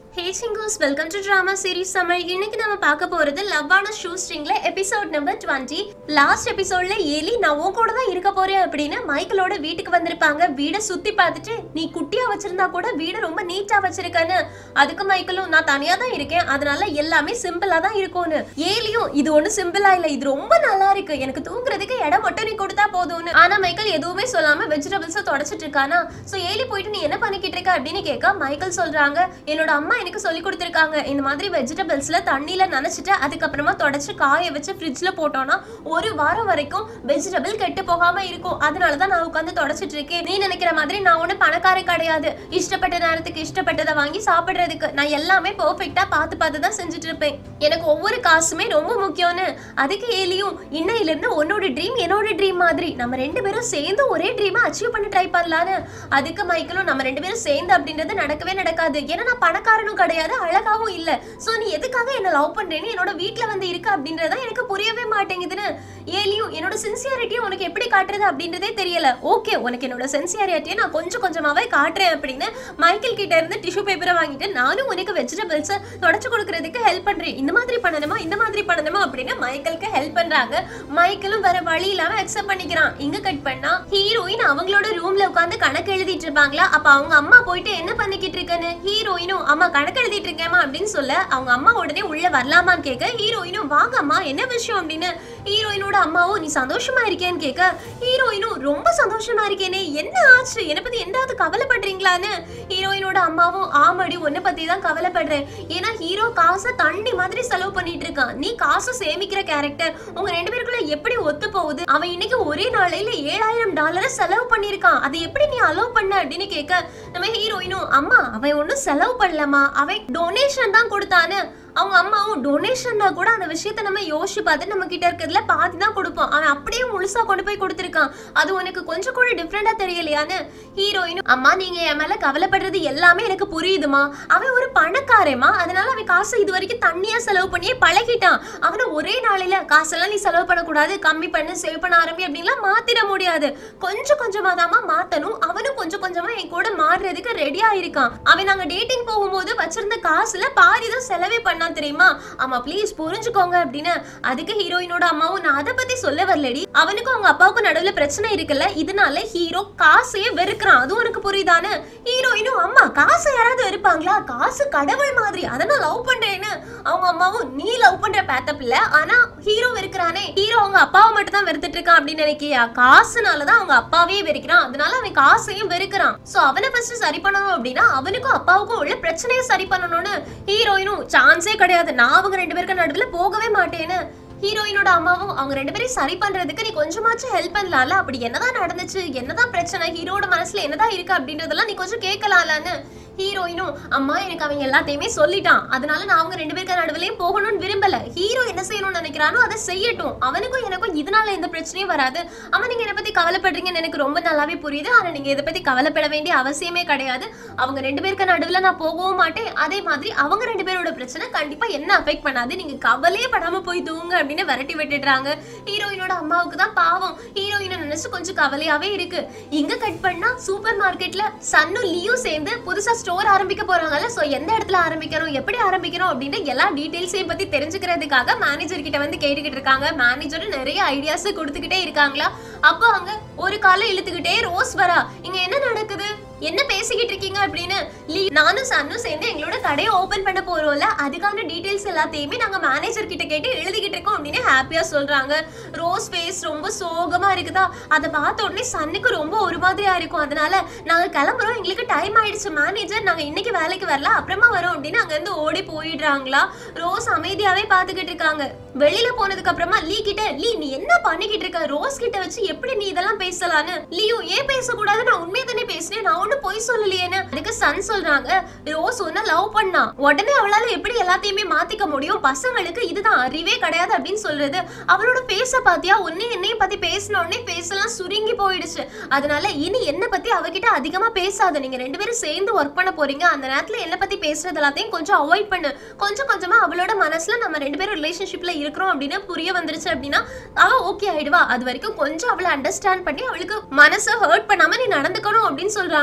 ஹே சிங்கோஸ் welcome to drama series Tamil இன்னைக்கு நம்ம பார்க்க போறது லவ்வான ஷூ ஸ்ட்ரிங்ல எபிசோட் நம்பர் டுவெண்ட்டி லாஸ்ட் எபிசோட்ல ஏலி நான் உன் கூட தான் இருக்க போறேன் அப்படின்னு மைக்கேலோட வீட்டுக்கு வந்திருப்பாங்க வீடை சுத்தி பார்த்துட்டு நீ குட்டியா வச்சிருந்தா கூட வீடை ரொம்ப நீட்டா வச்சிருக்கன்னு அதுக்கு மைக்கேலும் நான் தனியா தான் இருக்கேன் அதனால எல்லாமே சிம்பிளா தான் இருக்கும்னு ஏலியும் இது ஒண்ணு சிம்பிளா இல்ல இது ரொம்ப நல்லா இருக்கு எனக்கு தூங்குறதுக்கு இடம் மட்டும் நீ கொடுத்தா போதும்னு ஆனா மைக்கேல் எதுவுமே சொல்லாம வெஜிடபிள்ஸ் தொடச்சிட்டு இருக்கானா சோ ஏலி போயிட்டு நீ என்ன பண்ணிக்கிட்டு இருக்க அப்படின்னு கேட்க மைக்கேல் சொல்றாங்க என்னோட அம்மா எனக்கு சொல்லி கொடுத்துருக்காங்க இந்த மாதிரி வெஜிடபிள்ஸ்ல தண்ணியில நனைச்சிட்டு அதுக்கப்புறமா தொடச்சு காய வச்சு ஃப்ரிட்ஜ்ல போட்டோம்னா ஒரு வாரம் வரைக்கும் வெஜிடபிள் கெட்டு போகாம இருக்கும் அதனாலதான் நான் உட்காந்து தொடச்சிட்டு இருக்கேன் நீ நினைக்கிற மாதிரி நான் ஒண்ணு பணக்காரன் கிடையாது இஷ்டப்பட்ட நேரத்துக்கு இஷ்டப்பட்டதை வாங்கி சாப்பிடுறதுக்கு நான் எல்லாமே பெர்ஃபெக்ட்டா பார்த்து பார்த்து தான் செஞ்சுட்டு இருப்பேன் எனக்கு ஒவ்வொரு காசுமே ரொம்ப முக்கியம்னு அதுக்கு ஏலியும் இன்னையில இருந்து உன்னோட ட்ரீம் என்னோட ட்ரீம் மாதிரி நம்ம ரெண்டு பேரும் சேர்ந்து ஒரே ட்ரீமை அச்சீவ் பண்ண ட்ரை பண்ணலான்னு அதுக்கு மைக்கேலும் நம்ம ரெண்டு பேரும் சேர்ந்து அப்படின்றது நடக்கவே நடக்காது ஏன்னா நான் பணக்காரனும் கிடையாது அழகாவும் இல்ல சோ நீ எதுக்காக என்ன லவ் பண்றேன்னு என்னோட வீட்ல வந்து இருக்க அப்படின்றத எனக்கு புரியவே மாட்டேங்குதுன்னு ஏலியும் என்னோட சின்சியாரிட்டியை உனக்கு எப்படி காட்டுறது அப்படின்றதே தெரியல ஓகே உனக்கு என்னோட சின்சியாரிட்டியை நான் கொஞ்சம் கொஞ்சமாவே காட்டுறேன் அப்படின்னு மைக்கேல் கிட்ட இருந்து டிஷ்யூ பேப்பரை வாங்கிட்டு நானும் உனக்கு வெஜிடபிள்ஸ் தொடச்சு கொடுக்கறதுக்கு ஹெல்ப் பண்றேன் இந்த மாதிரி பண்ணணுமா இந்த மாதிரி பண்ணணுமா அப்படின்னு மைக்கேலுக்கு ஹெல்ப் பண்றாங்க மைக்கேலும் வேற வழி இல்லாம அக்செப்ட் பண்ணிக்கிறான் இங்க கட் பண்ணா ஹீரோயின் அவங்களோட ரூம்ல உட்காந்து கணக்கு எழுதிட்டு இருப்பாங்களா அப்ப அவங்க அம்மா போயிட்டு என்ன பண்ணிக்கிட்டு இருக்கன்னு ஹீரோயினும் அம்மா கணக்கு எழுதிட்டு இருக்கேமா அப்படின்னு சொல்ல அவங்க அம்மா உடனே உள்ள வரலாமான்னு கேட்க ஹீரோயினும் வாங்க அம்மா என்ன விஷயம் அப்படின்னு ஹீரோயினோட அம்மாவும் நீ சந்தோஷமா இருக்கேன்னு கேட்க ஹீரோயினும் ரொம்ப சந்தோஷமா இருக்கேனே என்ன ஆச்சு என்னை பத்தி எந்தாவது கவலைப்படுறீங்களான்னு ஹீரோயினோட அம்மாவும் ஆமாடி உன்னை பத்தி தான் கவலைப்படுறேன் ஏன்னா ஹீரோ காசை தண்ணி மாதிரி செலவு பண்ணிட்டு இருக்கான் நீ காசை சேமிக்கிற கேரக்டர் உங்க ரெண்டு பேருக்குள்ள எப்படி ஒத்து போகுது அவன் இன்னைக்கு ஒரே நாளையில ஏழாயிரம் டாலரை செலவு பண்ணிருக்கான் அதை எப்படி நீ அலோவ் பண்ண அப்படின்னு கேட்க நம்ம ஹீரோயினும் அம்மா அவன் ஒன்றும் செலவு பண்ணலமா அவன் டொனேஷன் தான் கொடுத்தான்னு அவங்க அம்மாவும் டொனேஷன்னா கூட அந்த விஷயத்த நம்ம யோசிச்சு பார்த்து நம்ம கிட்ட இருக்கிறதுல பாதி தான் கொடுப்போம் அவன் அப்படியே முழுசா கொண்டு போய் கொடுத்துருக்கான் அது உனக்கு கொஞ்சம் கூட டிஃப்ரெண்டா தெரியலையான்னு ஹீரோயினும் அம்மா நீங்க என் மேல கவலைப்படுறது எல்லாமே எனக்கு புரியுதுமா அவன் ஒரு பணக்காரேமா அதனால அவன் காசை இது வரைக்கும் தண்ணியா செலவு பண்ணியே பழகிட்டான் அவனை ஒரே நாளையில காசெல்லாம் நீ செலவு பண்ணக்கூடாது கம்மி பண்ணு சேவ் பண்ண ஆரம்பி அப்படின்லாம் மாத்திட முடியாது கொஞ்சம் கொஞ்சமா தாமா மாத்தணும் அவனும் கொஞ்சம் கொஞ்சமா என் கூட மாறுறதுக்கு ரெடியா இருக்கான் அவன் நாங்க டேட்டிங் போகும்போது வச்சிருந்த காசுல பாதி தான் செலவே பண்ணான் தெரியுமா ஆமா ப்ளீஸ் புரிஞ்சுக்கோங்க அப்படின்னு அதுக்கு ஹீரோயினோட அம்மாவும் நான் அதை பத்தி சொல்ல வரலடி அவனுக்கும் அவங்க அப்பாவுக்கும் நடுவுல பிரச்சனை இருக்குல்ல இதனால ஹீரோ காசையே வெறுக்கிறான் அதுவும் உனக்கு புரியுதானு ஹீரோயினும் அம்மா காசை யாராவது வெறுப்பாங்களா காசு கடவுள் மாதிரி அதை நான் லவ் பண்றேன்னு அவங்க அம்மாவும் நீ லவ் பண்ற பேத்தப் இல்ல ஆனா ஹீரோ வெறுக்கிறானே ஹீரோ அவங்க அப்பாவை மட்டும் தான் வெறுத்துட்டு இருக்கான் அப்படின்னு நினைக்கியா காசுனால தான் அவங்க அப்பாவே வெறுக்கிறான் அதனால அவன் காசையும் வெறுக்கிறான் சோ அவனை ஃபர்ஸ்ட் சரி பண்ணணும் அப்படின்னா அவனுக்கும் அப்பாவுக்கும் உள்ள பிரச்சனையை சரி பண்ணணும்னு ஹீரோயினும் சான்ஸே கிடையாது நான் அவங்க ரெண்டு பேருக்கு நடுவுல போகவே மாட்டேன்னு ஹீரோயினோட அம்மாவும் அவங்க ரெண்டு பேரையும் சரி பண்றதுக்கு நீ கொஞ்சமாச்சும் ஹெல்ப் பண்ணலாம்ல அப்படி என்னதான் நடந்துச்சு என்னதான் பிரச்சனை ஹீரோட மனசுல என்னதான் இருக்கு அப்படின்றதெல்லாம் நீ கொஞ்சம் கேட்கலாம்லன்னு ஹீரோயினும் அம்மா எனக்கு அவன் எல்லாத்தையுமே சொல்லிட்டான் அதனால நான் அவங்க ரெண்டு பேருக்கு நடுவுலயும் போகணும்னு விரும்பல ஹீரோ என்ன செய்யணும்னு நினைக்கிறானோ அதை செய்யட்டும் அவனுக்கும் எனக்கும் இதனால எந்த பிரச்சனையும் வராது அவன் நீங்க என்னை பத்தி கவலைப்படுறீங்கன்னு எனக்கு ரொம்ப நல்லாவே புரியுது ஆனா நீங்க இதை பத்தி கவலைப்பட வேண்டிய அவசியமே கிடையாது அவங்க ரெண்டு பேருக்கு நடுவுல நான் போகவும் மாட்டேன் அதே மாதிரி அவங்க ரெண்டு பேரோட பிரச்சனை கண்டிப்பா என்ன அஃபெக்ட் பண்ணாது நீங்க கவலையே படாம போய் தூங்க அப்படின்னு விரட்டி விட்டுடுறாங்க ஹீரோயினோட அம்மாவுக்கு தான் பாவம் ஹீரோயினை நினைச்சு கொஞ்சம் கவலையாவே இருக்கு இங்க கட் பண்ணா சூப்பர் மார்க்கெட்ல சன்னும் லியும் சேர்ந்து புதுசா ஸ்டோர் ஆரம்பிக்க போறாங்கல்ல சோ எந்த இடத்துல ஆரம்பிக்கிறோம் எப்படி ஆரம்பிக்கிறோம் அப்படின்ற எல்லா டீடைல்ஸையும் பத்தி தெரிஞ்சுக்கிறதுக்காக மேனேஜர் கிட்ட வந்து கேட்டுக்கிட்டு இருக்காங்க மேனேஜரும் நிறைய ஐடியாஸ் கொடுத்துக்கிட்டே இருக்காங்களா அப்போ அங்க ஒரு காலை இழுத்துக்கிட்டே ரோஸ் வரா இங்க என்ன நடக்குது என்ன பேசிக்கிட்டு இருக்கீங்க அப்படின்னு லீ நானும் சன்னும் சேர்ந்து எங்களோட கடையை ஓபன் பண்ண போறோம்ல அதுக்கான டீடைல்ஸ் எல்லாத்தையுமே நாங்க மேனேஜர் கிட்ட கேட்டு எழுதிக்கிட்டு இருக்கோம் அப்படின்னு ஹாப்பியா சொல்றாங்க ரோஸ் ஃபேஸ் ரொம்ப சோகமா இருக்குதா அதை பார்த்த உடனே சன்னுக்கு ரொம்ப ஒரு மாதிரியா இருக்கும் அதனால நாங்க கிளம்புறோம் எங்களுக்கு டைம் ஆயிடுச்சு மேனேஜர் நாங்க இன்னைக்கு வேலைக்கு வரல அப்புறமா வரோம் அப்படின்னு அங்க இருந்து ஓடி போயிடுறாங்களா ரோஸ் அமைதியாவே பாத்துக்கிட்டு இருக்காங்க வெளியில போனதுக்கு அப்புறமா லீ கிட்ட லீ நீ என்ன பண்ணிக்கிட்டு இருக்க ரோஸ் கிட்ட வச்சு எப்படி நீ இதெல்லாம் பேசலான்னு லீயும் ஏன் பேசக்கூடாது நான் உண்மையை தானே பேசினேன் நான் ஒண்ணு பொய் சொல்லலையேன்னு அதுக்கு சன் சொல்றாங்க ரோஸ் ஒன்னு லவ் பண்ணா உடனே அவளால எப்படி எல்லாத்தையுமே மாத்திக்க முடியும் பசங்களுக்கு இதுதான் அறிவே கிடையாது அப்படின்னு சொல்றது அவளோட பேச பாத்தியா உன்னை என்னையும் பத்தி பேசின உடனே பேச எல்லாம் சுருங்கி போயிடுச்சு அதனால இனி என்ன பத்தி அவகிட்ட அதிகமா பேசாத நீங்க ரெண்டு பேரும் சேர்ந்து ஒர்க் பண்ண போறீங்க அந்த நேரத்துல என்ன பத்தி பேசுறது எல்லாத்தையும் கொஞ்சம் அவாய்ட் பண்ணு கொஞ்சம் கொஞ்சமா அவளோட மனசுல நம்ம ரெண்டு பேரும் ரிலேஷன்ஷிப்ல இருக்கிறோம் அப்படின்னு புரிய வந்துருச்சு அப்படின்னா அவ ஓகே ஆயிடுவா அது வரைக்கும் கொஞ்சம் அவளை அண்டர்ஸ்டாண்ட் பண்ணி அவளுக்கு மனசை ஹர்ட் பண்ணாம நீ நடந்துக்கணும் அப்படின்னு சொல்றாங்களா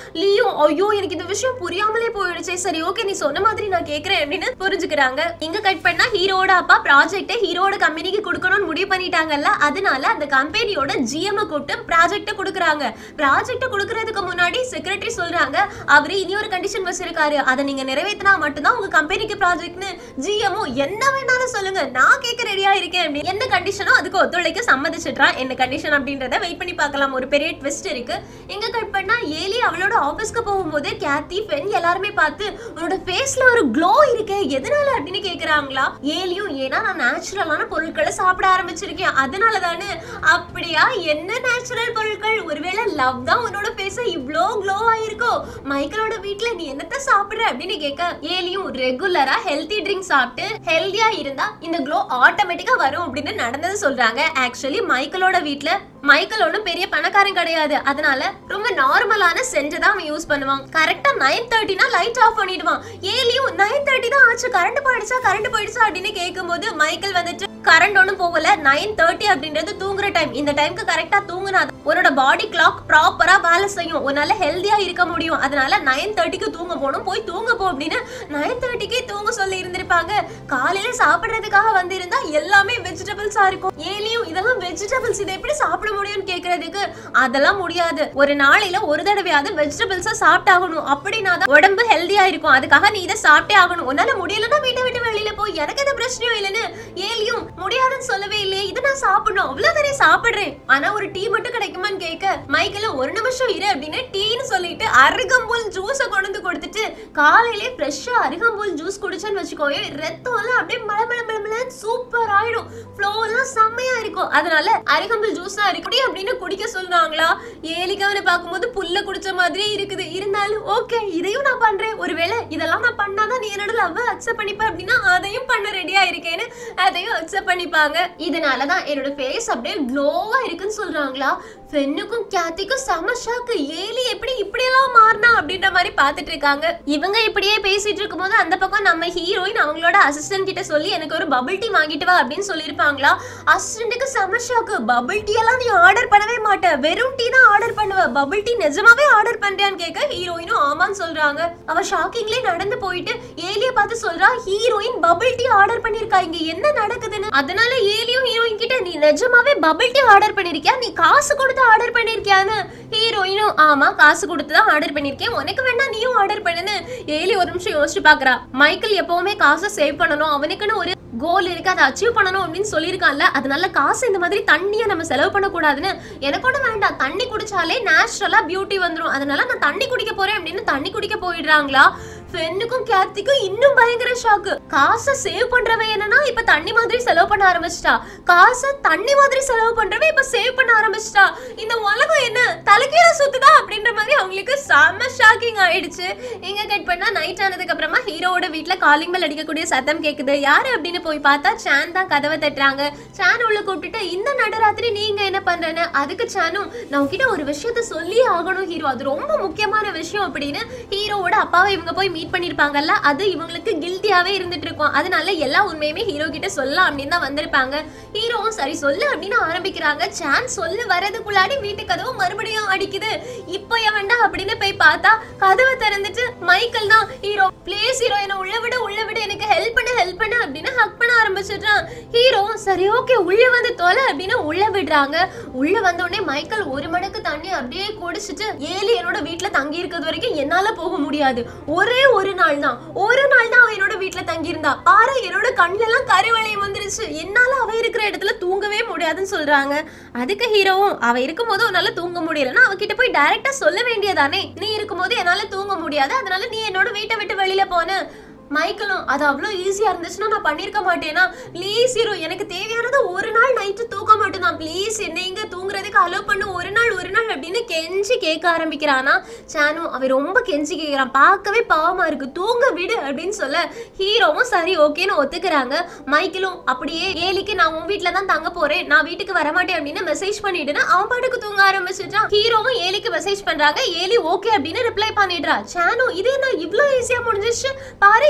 லியோ ஐயோ எனக்கு இந்த விஷயம் புரியாமலே போயிடுச்சே சரி ஓகே நீ சொன்ன மாதிரி நான் கேக்குறேன் அப்படின்னு புரிஞ்சுக்கிறாங்க இங்க கட் பண்ணா ஹீரோட அப்பா ப்ராஜெக்ட்டை ஹீரோட கம்பெனிக்கு கொடுக்கணும்னு முடிவு பண்ணிட்டாங்கல்ல அதனால அந்த கம்பெனியோட ஜிஎம் கூப்பிட்டு ப்ராஜெக்ட்டை கொடுக்குறாங்க ப்ராஜெக்ட்டை கொடுக்கறதுக்கு முன்னாடி செக்ரட்டரி சொல்றாங்க அவரு இனி ஒரு கண்டிஷன் வச்சிருக்காரு அதை நீங்க நிறைவேற்றினா மட்டும்தான் உங்க கம்பெனிக்கு ப்ராஜெக்ட்னு ஜிஎம்ஓ என்ன வேணாலும் சொல்லுங்க நான் கேட்க ரெடியா இருக்கேன் அப்படின்னு எந்த கண்டிஷனோ அதுக்கு ஒத்துழைக்க சம்மதிச்சிட்றான் என்ன கண்டிஷன் அப்படின்றத வெயிட் பண்ணி பார்க்கலாம் ஒரு பெரிய ட்விஸ்ட் இருக்கு எங்க கட் பண்ணா ஏலி அவளோட ஆபீஸ்க்கு போகும்போது கேத்தி ஃபென் எல்லாருமே பார்த்து உன்னோட ஃபேஸ்ல ஒரு க்ளோ இருக்கே எதனால அப்படின்னு கேக்குறாங்களா ஏலியும் ஏன்னா நான் நேச்சுரலான பொருட்களை சாப்பிட ஆரம்பிச்சிருக்கேன் அதனால தானே அப்படியா என்ன நேச்சுரல் பொருட்கள் ஒருவேளை லவ் தான் உன்னோட ஃபேஸ இவ்ளோ க்ளோ ஆயிருக்கோ மைக்கேலோட வீட்ல நீ என்னத்த சாப்பிடுற அப்படின்னு கேட்க ஏலியும் ரெகுலரா ஹெல்தி ட்ரிங்க் சாப்பிட்டு ஹெல்தியா இருந்தா இந்த க்ளோ ஆட்டோமேட்டிக்கா வரும் அப்படின்னு நடந்தது சொல்றாங்க ஆக்சுவலி மைக்கேலோட வீட்ல மைக்கேல் ஒன்றும் பெரிய பணக்காரன் கிடையாது அதனால ரொம்ப நார்மலான சென்ட் தான் அவன் யூஸ் பண்ணுவான் கரெக்டா நைன் தேர்ட்டினா லைட் ஆஃப் பண்ணிடுவான் ஏலியும் நைன் தேர்ட்டி தான் ஆச்சு கரண்ட் போயிடுச்சா கரண்ட் போயிடுச்சா அப்படின்னு கேட்கும்போது மைக்கேல் வந்துட்டு கரண்ட் ஒன்றும் போகல நைன் தேர்ட்டி அப்படின்றது தூங்குற டைம் இந்த டைம்க்கு கரெக்டா தூங்குனா உன்னோட பாடி கிளாக் ப்ராப்பரா வேலை செய்யும் உன்னால ஹெல்தியா இருக்க முடியும் அதனால நைன் தேர்ட்டிக்கு தூங்க போகணும் போய் தூங்க போ அப்படின்னு நைன் தேர்ட்டிக்கே தூங்க சொல்லி இருந்திருப்பாங்க காலையில சாப்பிடுறதுக்காக வந்திருந்தா எல்லாமே வெஜிடபிள்ஸா இருக்கும் ஏலியும் இதெல்லாம் வெஜிடபிள்ஸ் இதை எப்படி சாப்பிட முடியும்னு கேக்குறதுக்கு அதெல்லாம் முடியாது ஒரு நாளையில ஒரு தடவையாவது வெஜிடபிள்ஸா சாப்பிட்டாகணும் அப்படின்னா தான் உடம்பு ஹெல்தியா இருக்கும் அதுக்காக நீ இதை சாப்பிட்டே ஆகணும் உன்னால முடியலன்னா வீட்டை விட்டு வெளியில போய் எனக்கு எந்த பிரச்சனையும் இல்லைன்னு ஏலியும் முடியாதுன்னு சொல்லவே இல்லையே இதை நான் சாப்பிடணும் அவ்வளவுதானே சாப்பிடுறேன் ஆனா ஒரு டீ மட்டும் கிடைக்குமான்னு கேட்க மைக்கேல ஒரு நிமிஷம் இரு அப்படின்னு டீன்னு சொல்லிட்டு அருகம்புல் ஜூஸ கொண்டு வந்து கொடுத்துட்டு காலையிலே ஃப்ரெஷ்ஷா அருகம்புல் ஜூஸ் குடிச்சேன்னு வச்சுக்கோயே ரத்தம் எல்லாம் அப்படியே மழை மழை மழை மழை சூப்பர் ஆயிடும் ஃப்ளோ எல்லாம் செம்மையா இருக்கும் அதனால அருகம்புல் ஜூஸ் தான் இருக்கு அப்படின்னு குடிக்க சொல்றாங்களா ஏலிக்கவனை பார்க்கும்போது புல்ல குடிச்ச மாதிரியே இருக்குது இருந்தாலும் ஓகே இதையும் நான் பண்றேன் ஒருவேளை இதெல்லாம் நான் பண்ணாதான் நீ என்னோட லவ் அக்செப்ட் பண்ணிப்ப அப்படின்னா அதையும் பண்ண ரெடியா இருக்கேன்னு அதையும் அக்செப்ட் பண்ணிப்பாங்க இதனாலதான் என்னோட ஃபேஸ் அப்படியே க்ளோவா இருக்குன்னு சொல்றாங்களா ஃபென்னுக்கும் கேத்திக்கும் செம ஷாக்கு ஏலி எப்படி இப்படியெல்லாம் மாறினா அப்படின்ற மாதிரி பார்த்துட்டு இருக்காங்க இவங்க இப்படியே பேசிட்டு இருக்கும்போது அந்த பக்கம் நம்ம ஹீரோயின் அவங்களோட அசிஸ்டன்ட் கிட்ட சொல்லி எனக்கு ஒரு பபிள் டீ வாங்கிட்டு வா அப்படின்னு சொல்லியிருப்பாங்களா அசிஸ்டன்ட்டுக்கு செம ஷாக்கு பபிள் டீ எல்லாம் நீ ஆர்டர் பண்ணவே மாட்ட வெறும் டீ தான் ஆர்டர் பண்ணுவ பபிள் டீ நிஜமாவே ஆர்டர் பண்றியான்னு கேட்க ஹீரோயினும் ஆமான்னு சொல்றாங்க அவ ஷாக்கிங்லேயே நடந்து போயிட்டு ஏலிய பார்த்து சொல்றா ஹீரோயின் பபிள் டீ ஆர்டர் பண்ணிருக்கா இங்க என்ன நடக்குதுன்னு அதனால ஏலியும் ஹீரோயின் கிட்ட நீ நிஜமாவே பபிள் டீ ஆர்டர் பண்ணிருக்கியா நீ காசு கொடுத்து ஆர்டர் பண்ணிருக்கியான்னு ஹீரோயினும் ஆமா காசு கொடுத்து தான் ஆர்டர் பண்ணிருக்கேன் உனக்கு வேணா நீயும் ஆர்டர் பண்ணுன்னு ஏலி ஒரு நிமிஷம் யோசிச்சு பாக்குறா மைக்கேல் எப்பவுமே காசை சேவ் பண்ணணும் அவனுக்குன்னு ஒரு கோல் இருக்கு அதை அச்சீவ் பண்ணணும் அப்படின்னு சொல்லியிருக்கான்ல அதனால காசு இந்த மாதிரி தண்ணியை நம்ம செலவு பண்ணக்கூடாதுன்னு எனக்கு கூட வேண்டாம் தண்ணி குடிச்சாலே நேச்சுரலா பியூட்டி வந்துடும் அதனால நான் தண்ணி குடிக்க போறேன் அப்படின்னு தண்ணி குடிக்க போயிடுறாங்களா ஃபென்னுக்கும் கேத்திக்கும் இன்னும் பயங்கர ஷாக்கு காசை சேவ் பண்றவ என்னன்னா இப்ப தண்ணி மாதிரி செலவு பண்ண ஆரம்பிச்சிட்டா காசை தண்ணி மாதிரி செலவு பண்றவ இப்ப சேவ் பண்ண ஆரம்பிச்சிட்டா இந்த உலகம் என்ன தலைக்கீழ சுத்துதா அப்படின்ற மாதிரி அவங்களுக்கு செம்ம ஷாக்கிங் ஆயிடுச்சு இங்க கட் பண்ணா நைட் ஆனதுக்கு அப்புறமா ஹீரோவோட வீட்ல காலிங் பெல் அடிக்கக்கூடிய சத்தம் கேக்குது யாரு அப்படின்னு போய் பார்த்தா சான் தான் கதவை தட்டுறாங்க சான் உள்ள கூப்பிட்டுட்டு இந்த நடுராத்திரி நீங்க என்ன பண்றேன்னு அதுக்கு சானும் நான் உன்கிட்ட ஒரு விஷயத்த சொல்லியே ஆகணும் ஹீரோ அது ரொம்ப முக்கியமான விஷயம் அப்படின்னு ஹீரோவோட அப்பாவை இவங்க போய் மீட் பண்ணிருப்பாங்கல்ல அது இவங்களுக்கு கில்ட்டியாவே இருந்துட்டு இருக்கும் அதனால எல்லா உண்மையுமே ஹீரோ கிட்ட சொல்லலாம் அப்படின்னு தான் வந்திருப்பாங்க ஹீரோவும் சரி சொல்லு அப்படின்னு ஆரம்பிக்கிறாங்க சான்ஸ் சொல்லு வரதுக்குள்ளாடி வீட்டு கதவு மறுபடியும் அடிக்குது இப்போ எவன்டா அப்படின்னு போய் பார்த்தா கதவை திறந்துட்டு மைக்கேல் தான் ஹீரோ ப்ளீஸ் ஹீரோ என்ன உள்ள விட உள்ள விட எனக்கு ஹெல்ப் பண்ண ஹெல்ப் பண்ண அப்படின்னு ஹக் பண்ண ஆரம்பிச்சிடுறான் ஹீரோ சரி ஓகே உள்ள வந்து தொலை அப்படின்னு உள்ள விடுறாங்க உள்ள வந்த உடனே மைக்கேல் ஒரு மடக்கு தண்ணி அப்படியே குடிச்சிட்டு ஏலி என்னோட வீட்ல தங்கி இருக்கிறது வரைக்கும் என்னால போக முடியாது ஒரே ஒரு நாள் தான் ஒரு நாள் தான் அவ என்னோட வீட்ல தங்கி இருந்தா பாரு என்னோட கண்ணுல எல்லாம் கருவளையம் வந்துருச்சு என்னால அவ இருக்கிற இடத்துல தூங்கவே முடியாதுன்னு சொல்றாங்க அதுக்கு ஹீரோவும் அவ இருக்கும்போது உன்னால தூங்க முடியலன்னா அவகிட்ட போய் டைரக்டா சொல்ல வேண்டியதானே நீ இருக்கும்போது என்னால தூங்க முடியாது அதனால நீ என்னோட வீட்டை விட்டு வெளியில போன மைக்கேலும் அது அவ்வளோ ஈஸியா இருந்துச்சுன்னா நான் பண்ணிருக்க மாட்டேனா ப்ளீஸ் ஹீரோ எனக்கு தேவையானது ஒரு நாள் நைட்டு தூக்க மட்டும்தான் ப்ளீஸ் என்ன இங்க தூங்குறதுக்கு அலோவ் பண்ணு ஒரு நாள் ஒரு நாள் அப்படின்னு கெஞ்சி கேட்க ஆரம்பிக்கிறானா சானு அவன் ரொம்ப கெஞ்சி கேட்கிறான் பார்க்கவே பாவமா இருக்கு தூங்க விடு அப்படின்னு சொல்ல ஹீரோவும் சரி ஓகேன்னு ஒத்துக்கிறாங்க மைக்கேலும் அப்படியே ஏலிக்கு நான் உன் வீட்ல தான் தங்க போறேன் நான் வீட்டுக்கு வரமாட்டேன் அப்படின்னு மெசேஜ் பண்ணிட்டுனா அவன் பாட்டுக்கு தூங்க ஆரம்பிச்சிட்டான் ஹீரோவும் ஏலிக்கு மெசேஜ் பண்றாங்க ஏலி ஓகே அப்படின்னு ரிப்ளை பண்ணிடுறா சானு இது என்ன இவ்ளோ ஈஸியா முடிஞ்சிச்சு பாரு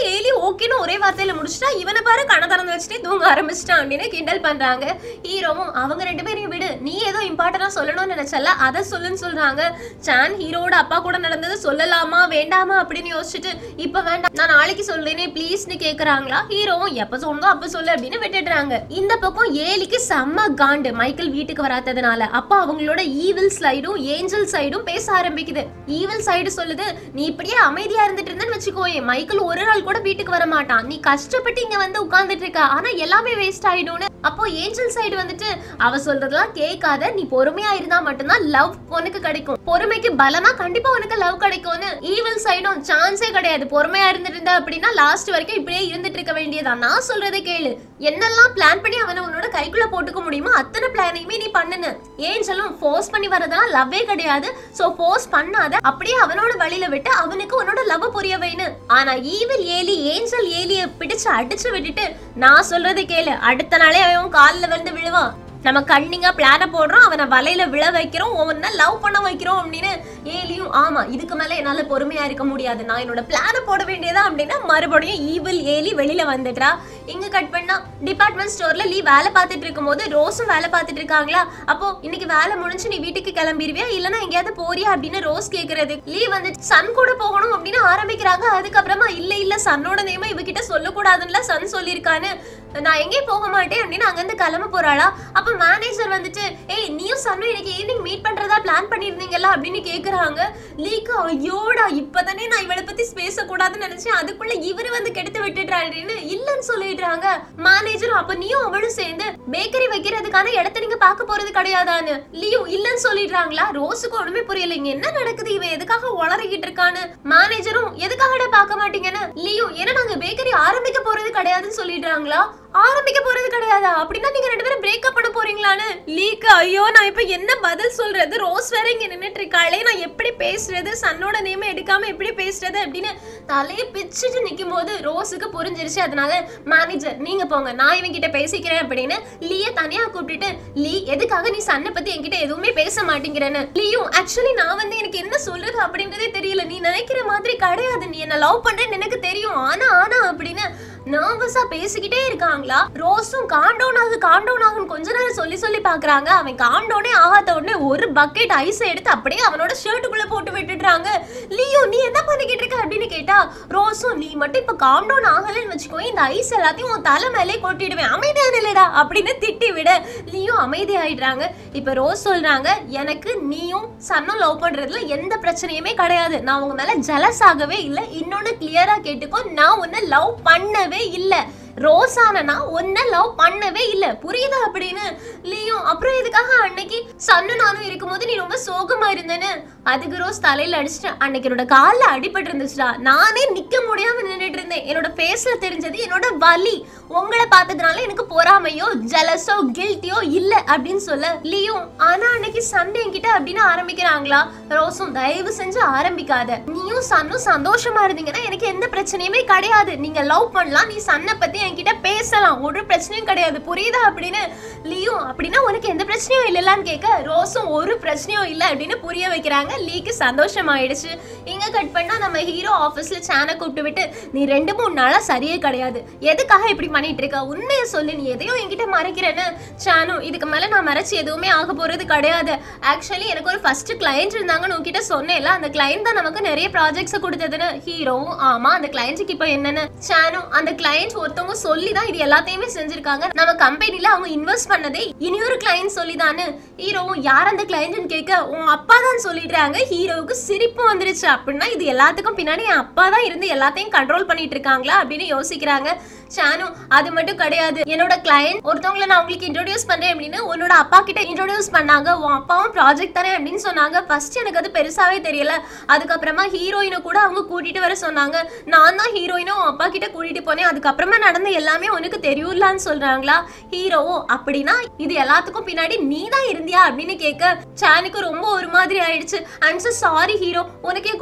ஏலி ஓகேன்னு ஒரே வார்த்தையில முடிச்சிட்டா இவனை பாரு கண்ண திறந்து வச்சுட்டு தூங்க ஆரம்பிச்சிட்டான் அப்படின்னு கிண்டல் பண்றாங்க ஹீரோவும் அவங்க ரெண்டு பேரையும் விடு நீ ஏதோ இம்பார்ட்டண்டா சொல்லணும்னு நினைச்சல அதை சொல்லுன்னு சொல்றாங்க சான் ஹீரோட அப்பா கூட நடந்தது சொல்லலாமா வேண்டாமா அப்படின்னு யோசிச்சுட்டு இப்ப வேண்டாம் நான் நாளைக்கு சொல்றேனே ப்ளீஸ்னு கேக்குறாங்களா ஹீரோவும் எப்ப சொன்னதோ அப்ப சொல்லு அப்படின்னு விட்டுடுறாங்க இந்த பக்கம் ஏலிக்கு செம்ம காண்டு மைக்கேல் வீட்டுக்கு வராததுனால அப்ப அவங்களோட ஈவில் சைடும் ஏஞ்சல் சைடும் பேச ஆரம்பிக்குது ஈவில் சைடு சொல்லுது நீ இப்படியே அமைதியா இருந்துட்டு இருந்தேன்னு வச்சுக்கோயே மைக்கேல் ஒரு நாள் கூட வீட்டுக்கு வர மாட்டான் நீ கஷ்டப்பட்டு இங்க வந்து உட்கார்ந்துட்டு இருக்க ஆனா எல்லாமே வேஸ்ட் ஆயிடும்னு அப்போ ஏஞ்சல் சைடு வந்துட்டு அவ சொல்றதெல்லாம் கேட்காத நீ பொறுமையா இருந்தா மட்டும்தான் லவ் உனக்கு கிடைக்கும் பொறுமைக்கு பலமா கண்டிப்பா உனக்கு லவ் கிடைக்கும்னு ஈவில் சைடும் சான்ஸே கிடையாது பொறுமையா இருந்துட்டு இருந்த அப்படின்னா லாஸ்ட் வரைக்கும் இப்படியே இருந்துட்டு இருக்க வேண்டியதான் நான் சொல்றதை கேளு என்னெல்லாம் பிளான் பண்ணி அவனை உன்னோட கைக்குள்ள போட்டுக்க முடியுமோ அத்தனை பிளானையுமே நீ பண்ணுன ஏஞ்சலும் ஃபோர்ஸ் பண்ணி வரதெல்லாம் லவ்வே கிடையாது சோ ஃபோர்ஸ் பண்ணாத அப்படியே அவனோட வழியில விட்டு அவனுக்கு உன்னோட லவ் புரிய வைன்னு ஆனா ஈவில் ஏலி ஏஞ்சல் ஏலிய பிடிச்சு அடிச்சு விட்டுட்டு நான் சொல்றதை கேளு அடுத்த நாளே அவன் காலில் விழுந்து விழுவான் நம்ம கண்ணிங்கா பிளான போடுறோம் அவனை வலையில விழ வைக்கிறோம் ஒவ்வொன்னா லவ் பண்ண வைக்கிறோம் அப்படின்னு ஏலியும் ஆமா இதுக்கு மேல என்னால பொறுமையா இருக்க முடியாது நான் என்னோட பிளான போட வேண்டியதா அப்படின்னா மறுபடியும் ஈவில் ஏலி வெளியில வந்துடுறா இங்க கட் பண்ணா டிபார்ட்மெண்ட் ஸ்டோர்ல லீ வேலை பார்த்துட்டு இருக்கும்போது ரோஸும் வேலை பார்த்துட்டு இருக்காங்களா அப்போ இன்னைக்கு வேலை முடிஞ்சு நீ வீட்டுக்கு கிளம்பிடுவியா இல்லனா எங்கேயாவது போறியா அப்படின்னு ரோஸ் கேக்குறது லீ வந்து சன் கூட போகணும் அப்படின்னு ஆரம்பிக்கிறாங்க அதுக்கப்புறமா இல்ல இல்ல சன்னோட நேம இவகிட்ட சொல்லக்கூடாதுன்னு சன் சொல்லியிருக்கான்னு நான் எங்கேயும் போக மாட்டேன் அப்படின்னு அங்கிருந்து கிளம்ப போறாளா அப்ப மேனேஜர் வந்துட்டு ஏய் நீயும் சன்னும் இன்னைக்கு ஈவினிங் மீட் பண்றதா பிளான் பண்ணிருந்தீங்கல்ல அப்படின்னு கேக்குறாங்க லீக்கா ஐயோடா இப்பதானே நான் இவளை பத்தி பேசக்கூடாதுன்னு நினைச்சேன் அதுக்குள்ள இவரு வந்து கெடுத்து விட்டுடுறாருன்னு இல்லன்னு சொல்லிடுறாங்க மேனேஜரும் அப்ப நீயும் அவளும் சேர்ந்து பேக்கரி வைக்கிறதுக்கான இடத்த நீங்க பார்க்க போறது கிடையாதான்னு லியும் இல்லன்னு சொல்லிடுறாங்களா ரோஸுக்கு ஒண்ணுமே புரியல இங்க என்ன நடக்குது இவன் எதுக்காக உளறிக்கிட்டு இருக்கான்னு மேனேஜரும் எதுக்காகடா பார்க்க மாட்டீங்கன்னு லியும் ஏன்னா நாங்க பேக்கரி ஆரம்பிக்க போறது கிடையாதுன்னு சொல்லிடுறாங்களா ஆரம்பிக்க போறது கிடையாதா அப்படின்னா நீங்க ரெண்டு பேரும் பிரேக்கப் பண்ண போறீங்களான்னு லீக் ஐயோ நான் இப்ப என்ன பதில் சொல்றது ரோஸ் வேற இங்க நின்னுட்டு இருக்காளே நான் எப்படி பேசுறது சன்னோட நேம எடுக்காம எப்படி பேசுறது அப்படின்னு தலையை பிச்சுட்டு நிக்கும் போது ரோஸுக்கு புரிஞ்சிருச்சு அதனால மேனேஜர் நீங்க போங்க நான் இவன் கிட்ட பேசிக்கிறேன் அப்படின்னு லீய தனியா கூப்பிட்டுட்டு லீ எதுக்காக நீ சன்னை பத்தி என்கிட்ட எதுவுமே பேச மாட்டேங்கிறேன்னு லீயும் ஆக்சுவலி நான் வந்து எனக்கு என்ன சொல்றது அப்படின்றதே தெரியல நீ நினைக்கிற மாதிரி கிடையாது நீ என்ன லவ் பண்றேன்னு எனக்கு தெரியும் ஆனா ஆனா அப்படின்னு நர்வஸா பேசிக்கிட்டே இருக்காங்களா ரோஸும் காண்டவுன் ஆகு காண்டவுன் ஆகுன்னு கொஞ்ச நேரம் சொல்லி சொல்லி பாக்குறாங்க அவன் காண்டவுனே ஆகாத உடனே ஒரு பக்கெட் ஐஸ் எடுத்து அப்படியே அவனோட ஷர்ட்டுக்குள்ள போட்டு விட்டுடுறாங்க லியோ நீ என்ன பண்ணிக்கிட்டு இருக்க அப்படின்னு கேட்டா ரோஸும் நீ மட்டும் இப்ப காண்டவுன் ஆகலன்னு வச்சுக்கோ இந்த ஐஸ் எல்லாத்தையும் உன் தலை மேலே கொட்டிடுவேன் அமைதியா இல்லடா அப்படின்னு திட்டி விட லியோ அமைதி ஆயிடுறாங்க இப்ப ரோஸ் சொல்றாங்க எனக்கு நீயும் சன்னும் லவ் பண்றதுல எந்த பிரச்சனையுமே கிடையாது நான் உங்க மேல ஜலஸ் ஆகவே இல்லை இன்னொன்னு கிளியரா கேட்டுக்கோ நான் உன்னை லவ் பண்ணவே இல்லை ரோசானா உன்னை லவ் பண்ணவே இல்ல புரியுதா அப்படின்னு லியும் அப்புறம் எதுக்காக அன்னைக்கு சன்னு நானும் இருக்கும்போது நீ ரொம்ப சோகமா இருந்தேன்னு அதுக்கு ரோஸ் தலையில அடிச்சிட்டு அன்னைக்கு என்னோட கால்ல அடிபட்டு இருந்துச்சுடா நானே நிக்க முடியாம நின்னுட்டு இருந்தேன் என்னோட ஃபேஸ்ல தெரிஞ்சது என்னோட வலி உங்களை பார்த்ததுனால எனக்கு பொறாமையோ ஜலஸோ கில்ட்டியோ இல்ல அப்படின்னு சொல்ல லியும் ஆனா அன்னைக்கு சண்டே என்கிட்ட அப்படின்னு ஆரம்பிக்கிறாங்களா ரோஸும் தயவு செஞ்சு ஆரம்பிக்காத நீயும் சன்னும் சந்தோஷமா இருந்தீங்கன்னா எனக்கு எந்த பிரச்சனையுமே கிடையாது நீங்க லவ் பண்ணலாம் நீ சன்னை பத்தி என்கிட்ட பேசலாம் ஒரு பிரச்சனையும் கிடையாது புரியுதா அப்படின்னு லியும் அப்படின்னா உனக்கு எந்த பிரச்சனையும் இல்லைலான்னு கேட்க ரோஸும் ஒரு பிரச்சனையும் இல்லை அப்படின்னு புரிய வைக்கிறாங்க லீக்கு சந்தோஷம் ஆயிடுச்சு இங்க கட் பண்ணா நம்ம ஹீரோ ஆபீஸ்ல சேனை கூப்பிட்டு விட்டு நீ ரெண்டு மூணு நாளா சரியே கிடையாது எதுக்காக இப்படி பண்ணிட்டு இருக்க உண்மையை சொல்லு நீ எதையோ என்கிட்ட மறைக்கிறேன்னு சானு இதுக்கு மேல நான் மறைச்சு எதுவுமே ஆக போறது கிடையாது ஆக்சுவலி எனக்கு ஒரு ஃபர்ஸ்ட் கிளைண்ட் இருந்தாங்கன்னு உன்கிட்ட சொன்னேன்ல அந்த கிளைண்ட் தான் நமக்கு நிறைய ப்ராஜெக்ட்ஸ் கொடுத்ததுன்னு ஹீரோவும் ஆமா அந்த கிளைண்ட்டுக்கு இப்போ என்னன்னு சானு அந்த கிளைண்ட் ஒருத்தவங்க சொல்லி தான் இது எல்லாத்தையுமே செஞ்சிருக்காங்க நம்ம கம்பெனில அவங்க இன்வெஸ்ட் பண்ணதே இனியொரு கிளைண்ட் சொல்லி தானு ஹீரோவும் யார் அந்த கிளைண்ட்னு கேட்க உன் அப்பா தான் சொல்லிடுறாங்க ஹீரோவுக்கு சிரிப்பு வந்துருச்சு அப்படின்னா இது எல்லாத்துக்கும் பின்னாடி என் அப்பா தான் இருந்து எல்லாத்தையும் கண்ட்ரோல் பண்ணிட்டு இருக்காங்களா அப்படின்னு யோசிக்கிறாங்க சானு அது மட்டும் கிடையாது என்னோட கிளையண்ட் ஒருத்தவங்களை நான் உங்களுக்கு இன்ட்ரோடியூஸ் பண்றேன் அப்படின்னு உன்னோட அப்பா கிட்ட இன்ட்ரோடியூஸ் பண்ணாங்க உன் அப்பாவும் ப்ராஜெக்ட் தானே அப்படின்னு சொன்னாங்க ஃபர்ஸ்ட் எனக்கு அது பெருசாவே தெரியல அதுக்கப்புறமா ஹீரோயினை கூட அவங்க கூட்டிட்டு வர சொன்னாங்க நான் தான் ஹீரோயினை உன் அப்பா கிட்ட கூட்டிட்டு போனேன் அதுக்கப்புறமா நடந்த எல்லாமே உனக்கு தெரியும்லான்னு சொல்றாங்களா ஹீரோவும் அப்படின்னா இது எல்லாத்துக்கும் பின்னாடி நீ தான் இருந்தியா அப்படின்னு கேட்க சானுக்கு ரொம்ப ஒரு மாதிரி ஆயிடுச்சு ஐம் so சாரி ஹீரோ உனக்கு என் கூட பேச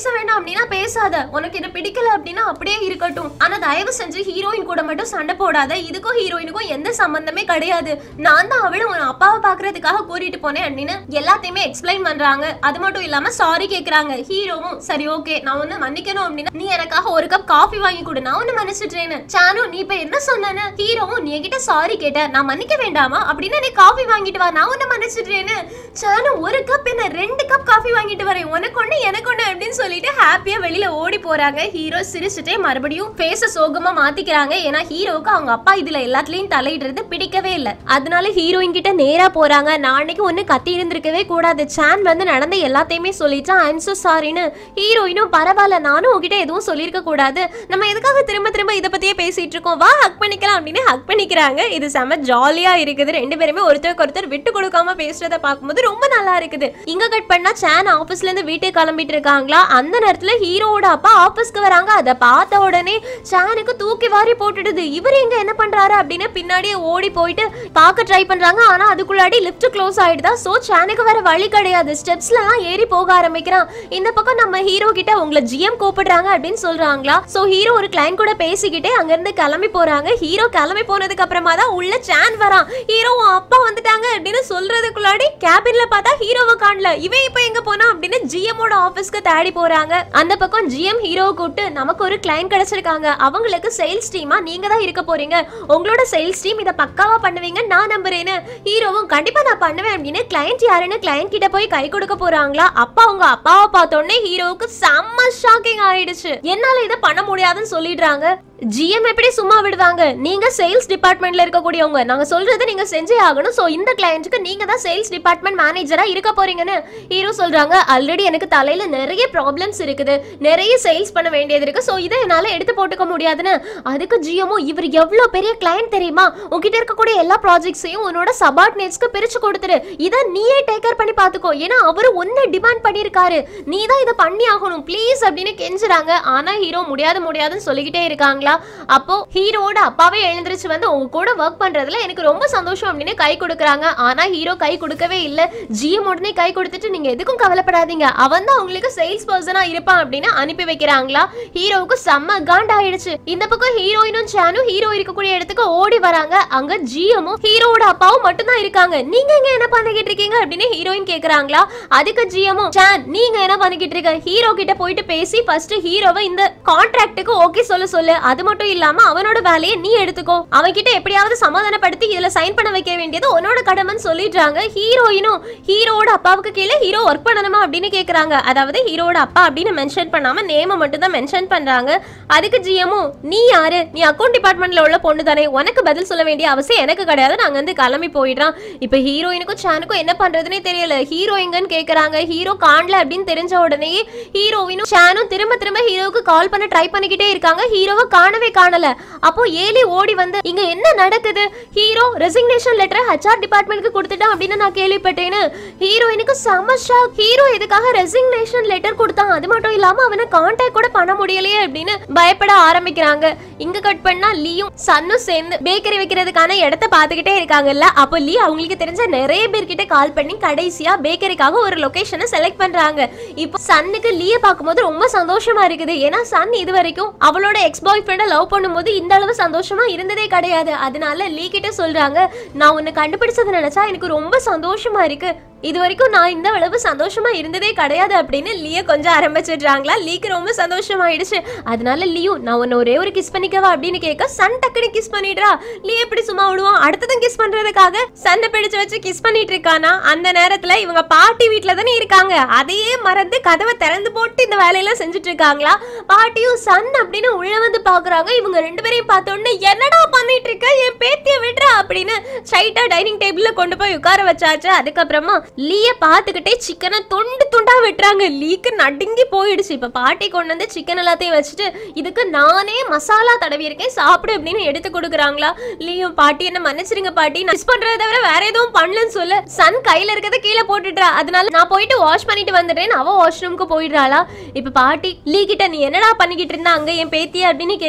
வேண்டாம் அப்படின்னா பேசாத உனக்கு இது பிடிக்கல அப்படின்னா அப்படியே இருக்கட்டும் ஆனா தயவு செஞ்சு ஹீரோயின் கூட மட்டும் சண்டை போடாத இதுக்கும் ஹீரோயினுக்கும் எந்த சம்பந்தமே கிடையாது நான் தான் அவளும் உன் அப்பாவை பாக்குறதுக்காக கூட்டிட்டு போனேன் அப்படின்னு எல்லாத்தையுமே எக்ஸ்பிளைன் பண்றாங்க அது மட்டும் இல்லாம சாரி கேக்குறாங்க ஹீரோவும் சரி ஓகே நான் வந்து மன்னிக்கணும் அப்படின்னா நீ எனக்காக ஒரு கப் காஃபி வாங்கி கொடு நான் ஒன்னு மன்னிச்சிட்டேன்னு சானு நீ இப்ப என்ன சொன்னேன்னு ஹீரோவும் நீ என்கிட்ட சாரி கேட்ட நான் மன்னிக்க வேண்டாமா அப்படின்னு நீ காஃபி வாங்கிட்டு வா நான் ஒன்னு மன்னிச்சிட்டேன்னு சானு ஒரு கப் என்ன ரெண்டு கப் காஃபி வாங்கிட்டு வரேன் உனக்கு ஒண்ணு எனக்கு ஒண்ணு அப்படின்னு சொல்லிட்டு ஹாப்பியா வெளியில ஓடி போறாங்க ஹீரோ சிரிச்சுட்டே மறுபடியும் ஃபேஸ சோகமா மாத்திக்கிறாங்க ஏன்னா ஹீரோவுக்கு அவங்க அப்பா இதுல எல்லாத்துலயும் தலையிடுறது பிடிக்கவே இல்ல அதனால ஹீரோயின் கிட்ட நேரா போறாங்க நான் அன்னைக்கு ஒண்ணு கத்தி இருந்திருக்கவே கூடாது சான் வந்து நடந்த எல்லாத்தையுமே சொல்லிட்டான் ஐம் so சாரின்னு ஹீரோயினும் பரவாயில்ல நானும் உங்ககிட்ட எதுவும் சொல்லியிருக்க கூடாது நம்ம எதுக்காக திரும்ப திரும்ப இதை பத்தியே பேசிட்டு இருக்கோம் வா ஹக் பண்ணிக்கலாம் அப்படின்னு ஹக் பண்ணிக்கிறாங்க இது செம ஜாலியா இருக்குது ரெண்டு பேருமே ஒருத்தருக்கு ஒருத்தர் விட்டு கொடுக்காம பேசுறத பார்க்கும்போது ரொம்ப நல்லா இருக்குது இங்க கட் பண்ணா சான் ஆபீஸ்ல இருந்து வீட்டுக்கு கிளம்பிட்டு இருக்காங்களா அந்த நேரத்துல ஹீரோவோட அப்பா ஆபீஸ்க்கு வராங்க அதை பார்த்த உடனே சானுக்கு தூக்கி வாரி போட்டுடுது இவர் எங்க என்ன பண்றாரு அப்படின்னு பின்னாடியே ஓடி போயிட்டு பார்க்க ட்ரை பண்றாங்க ஆனா அதுக்குள்ளாடி லிஃப்ட் க்ளோஸ் ஆயிடுதா சோ சானுக்கு வேற வழி கிடையாது ஸ்டெப்ஸ்ல எல்லாம் ஏறி போக ஆரம்பிக்கிறான் இந்த பக்கம் நம்ம ஹீரோ கிட்ட உங்களை ஜிஎம் கூப்பிடுறாங்க அப்படின்னு சொல்றாங்களா சோ ஹீரோ ஒரு கிளைண்ட் கூட பேசிக்கிட்டே அங்க இருந்து கிளம்பி போறாங்க ஹீரோ கிளம்பி போனதுக்கு அப்புறமா தான் உள்ள சான் வரான் ஹீரோ உன் அப்பா வந்துட்டாங்க அப்படின்னு சொல்றதுக்குள்ளாடி கேபின்ல பார்த்தா ஹீரோவை காணல இவன் இப்ப எங்க போனா அப்படின்னு ஜிஎம்மோட ஆபீஸ்க்கு தேடி போறாங்க அந்த பக்கம் ஜிஎம் ஹீரோவை கூப்பிட்டு நமக்கு ஒரு கிளைண்ட் கிடைச்சிருக்காங்க அவங்களுக்கு சேல்ஸ் டீமா நீங்க தான் இருக்க போறீங்க உங்களோட சேல்ஸ் டீம் இத பக்காவா பண்ணுவீங்க நான் நம்புறேன்னு ஹீரோவும் கண்டிப்பா நான் பண்ணுவேன் அப்படின்னு கிளைண்ட் யாருன்னு கிளைண்ட் கிட்ட போய் கை கொடுக்க போறாங்களா அப்பா அவங்க அப்பாவை பார்த்தோன்னே ஹீரோவுக்கு செம்ம ஷாக்கிங் ஆயிடுச்சு என்னால இதை பண்ண முடியாதுன்னு சொல்லிடுறாங்க ஜிஎம் எப்படி சும்மா விடுவாங்க நீங்க சேல்ஸ் டிபார்ட்மெண்ட்ல இருக்கக்கூடியவங்க நாங்க சொல்றதை நீங்க செஞ்சே ஆகணும் சோ இந்த கிளையண்ட்டுக்கு நீங்க தான் சேல்ஸ் டிபார்ட்மெண்ட் மேனேஜரா இருக்க போறீங்கன்னு ஹீரோ சொல்றாங்க ஆல்ரெடி எனக்கு தலையில நிறைய ப்ராப்ளம்ஸ் இருக்குது நிறைய சேல்ஸ் பண்ண வேண்டியது இருக்கு சோ இதை என்னால எடுத்து போட்டுக்க முடியாதுன்னு அதுக்கு ஜிஎமும் இவர் எவ்வளவு பெரிய கிளையண்ட் தெரியுமா உங்ககிட்ட இருக்கக்கூடிய எல்லா ப்ராஜெக்ட்ஸையும் உன்னோட சபார்டினேட்ஸ்க்கு பிரிச்சு கொடுத்துரு இதை நீயே டேக் கேர் பண்ணி பாத்துக்கோ ஏன்னா அவரு ஒன்னு டிமாண்ட் பண்ணியிருக்காரு நீ தான் இதை பண்ணி ஆகணும் ப்ளீஸ் அப்படின்னு கெஞ்சுறாங்க ஆனா ஹீரோ முடியாது முடியாதுன்னு சொல்லிக்கிட்டே இருக்காங்களா அப்போ ஹீரோட அப்பாவே எழுந்திருச்சு வந்து உங்க கூட ஒர்க் பண்றதுல எனக்கு ரொம்ப சந்தோஷம் அப்படின்னு கை கொடுக்குறாங்க ஆனா ஹீரோ கை கொடுக்கவே இல்ல ஜிஎம் உடனே கை கொடுத்துட்டு நீங்க எதுக்கும் கவலைப்படாதீங்க அவன் தான் உங்களுக்கு சேல்ஸ் பர்சனா இருப்பான் அப்படின்னு அனுப்பி வைக்கிறாங்களா ஹீரோவுக்கு செம்ம காண்ட் ஆயிடுச்சு இந்த பக்கம் ஹீரோயினும் சானும் ஹீரோ இருக்கக்கூடிய இடத்துக்கு ஓடி வராங்க அங்க ஜிஎமும் ஹீரோவோட அப்பாவும் மட்டும்தான் இருக்காங்க நீங்க இங்க என்ன பண்ணிக்கிட்டு இருக்கீங்க அப்படின்னு ஹீரோயின் கேக்குறாங்களா அதுக்கு ஜிஎமும் சான் நீங்க என்ன பண்ணிக்கிட்டு இருக்க ஹீரோ கிட்ட போயிட்டு பேசி ஃபர்ஸ்ட் ஹீரோவை இந்த கான்ட்ராக்ட்டுக்கு ஓகே சொல்ல சொல்லு அது மட்டும் இல்லாம அவனோட வேலையை நீ எடுத்துக்கோ அவன் கிட்ட எப்படியாவது சமாதானப்படுத்தி இதுல சைன் பண்ண வைக்க வேண்டியது உன்னோட கடமைன்னு சொல்லிடுறாங்க ஹீரோயினும் ஹீரோவோட அப்பாவுக்கு கீழே ஹீரோ ஒர்க் பண்ணணுமா அப்படின்னு கேக்குறாங்க அதாவது ஹீரோவோட அப்பா அப்படின்னு மென்ஷன் பண்ணாம நேம மட்டும் தான் மென்ஷன் பண்றாங்க அதுக்கு ஜிஎமும் நீ யாரு நீ அக்கௌண்ட் டிபார்ட்மெண்ட்ல உள்ள பொண்ணு தானே உனக்கு பதில் சொல்ல வேண்டிய அவசியம் எனக்கு கிடையாது நாங்க வந்து கிளம்பி போயிடுறான் இப்ப ஹீரோயினுக்கும் சானுக்கும் என்ன பண்றதுனே தெரியல ஹீரோ எங்கன்னு கேக்குறாங்க ஹீரோ காணல அப்படின்னு தெரிஞ்ச உடனே ஹீரோயினும் சானும் திரும்ப திரும்ப ஹீரோவுக்கு கால் பண்ண ட்ரை பண்ணிக்கிட்டே இருக்காங்க ஹீரோவை காணவே காணல அப்போ ஏலி ஓடி வந்து இங்க என்ன நடக்குது ஹீரோ ரெசிக்னேஷன் லெட்டர் ஹெச்ஆர் டிபார்ட்மெண்ட்க்கு கொடுத்துட்டான் அப்படின்னு நான் கேள்விப்பட்டேன்னு ஹீரோயினுக்கு செம ஷாக் ஹீரோ எதுக்காக ரெசிக்னேஷன் லெட்டர் கொடுத்தான் அது மட்டும் இல்லாம அவனை கான்டாக்ட் கூட பண்ண முடியலையே அப்படின்னு பயப்பட ஆரம்பிக்கிறாங்க இங்க கட் பண்ணா லீயும் சன்னும் சேர்ந்து பேக்கரி வைக்கிறதுக்கான இடத்த பார்த்துக்கிட்டே இருக்காங்கல்ல அப்போ லீ அவங்களுக்கு தெரிஞ்ச நிறைய பேர்கிட்ட கால் பண்ணி கடைசியா பேக்கரிக்காக ஒரு லொகேஷனை செலக்ட் பண்றாங்க இப்போ சன்னுக்கு லீய பார்க்கும்போது ரொம்ப சந்தோஷமா இருக்குது ஏன்னா சன் இது வரைக்கும் அவளோட எக்ஸ் பாய் ஃப்ரெண்டை லவ் பண்ணும்போது இந்த அளவு சந்தோஷமா இருந்ததே கிடையாது அதனால லீ கிட்ட சொல்றாங்க நான் உன்னை கண்டுபிடிச்சதை நினைச்சா எனக்கு ரொம்ப சந்தோஷமா இருக்கு இது வரைக்கும் நான் இந்த அளவு சந்தோஷமா இருந்ததே கிடையாது அப்படின்னு லீய கொஞ்சம் ஆரம்பிச்சிடுறாங்களா லீக்கு ரொம்ப சந்தோஷமாயிடுச்சு அதனால லியோ நான் உன்னை ஒரே ஒரு கிஸ் பண்ணிக்கவா அப்படின்னு கேட்க சன் டக்குனு கிஸ் பண்ணிடுறா லீ எப்படி சும்மா விடுவான் அடுத்ததும் கிஸ் பண்றதுக்காக சன்னை பிடிச்சு வச்சு கிஸ் பண்ணிட்டு இருக்கானா அந்த நேரத்துல இவங்க பாட்டி வீட்ல தானே இருக்காங்க அதையே மறந்து கதவை திறந்து போட்டு இந்த வேலையெல்லாம் செஞ்சுட்டு இருக்காங்களா பாட்டியும் சன் அப்படின்னு உள்ள வந்து பாக்குறாங்க இவங்க ரெண்டு பேரையும் பார்த்த உடனே என்னடா பண்ணிட்டு இருக்க என் பேத்திய விடுறா அப்படின்னு ஸ்ட்ரைட்டா டைனிங் டேபிள்ல கொண்டு போய் உட்கார வச்சாச்சு அதுக்கப்புறமா லீய பார்த்துக்கிட்டே சிக்கனை துண்டு துண்டா வெட்டுறாங்க லீக்கு நடுங்கி போயிடுச்சு இப்ப பாட்டி கொண்டு வந்து சிக்கன் எல்லாத்தையும் வச்சுட்டு இதுக்கு நானே மசாலா தடவி இருக்கேன் சாப்பிடு அப்படின்னு எடுத்து கொடுக்குறாங்களா லீயும் பாட்டி என்ன மன்னிச்சிருங்க பாட்டி நான் மிஸ் பண்றதை தவிர வேற எதுவும் பண்ணலன்னு சொல்லு சன் கையில இருக்கிறத கீழே போட்டுடுறா அதனால நான் போயிட்டு வாஷ் பண்ணிட்டு வந்துடுறேன் அவ வாஷ்ரூம்க்கு போயிடுறாளா இப்ப பாட்டி லீ கிட்ட நீ என்னடா பண்ணிக்கிட்டு இருந்தா அங்க என் பேத்தி அப்படின்னு கேட்க